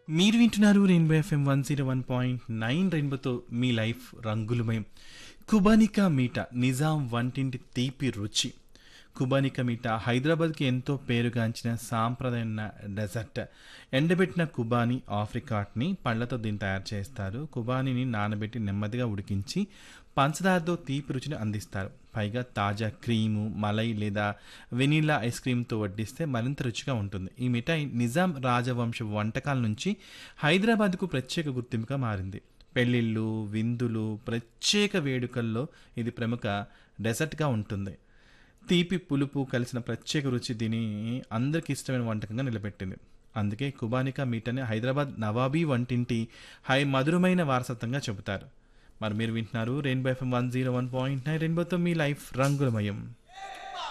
మీరు వింటున్నారు rainbow FM one zero one point nine రెయిన్బోతో మీ లైఫ్ రంగులమయం కుబానికా మీట నిజాం వంటింటి తీపి రుచి కుబానికా మీట హైదరాబాద్కి ఎంతో పేరుగాంచిన సాంప్రదాయ డెజర్ట్ ఎండబెట్టిన కుబానీ ఆఫ్రికాట్ని పళ్ళతో దీన్ని తయారు చేస్తారు కుబానీని నానబెట్టి నెమ్మదిగా ఉడికించి పంచదారతో తీపి రుచిని అందిస్తారు పైగా తాజా క్రీము మలై లేదా వెనీలా ఐస్ క్రీమ్తో వడ్డిస్తే మరింత రుచిగా ఉంటుంది ఈ మిఠాయి నిజాం రాజవంశ వంటకాల నుంచి హైదరాబాద్కు ప్రత్యేక గుర్తింపుగా మారింది పెళ్ళిళ్ళు విందులు ప్రత్యేక వేడుకల్లో ఇది ప్రముఖ డెజర్ట్గా ఉంటుంది తీపి పులుపు కలిసిన ప్రత్యేక రుచి దీని అందరికి ఇష్టమైన వంటకంగా నిలబెట్టింది అందుకే కుబానికా మీటని హైదరాబాద్ నవాబీ వంటింటి హై మధురమైన వారసత్వంగా చెబుతారు మరి మీరు వింటున్నారు rainbow FM one zero one point nine రెయిన్బోతో మీ లైఫ్ రంగులమయం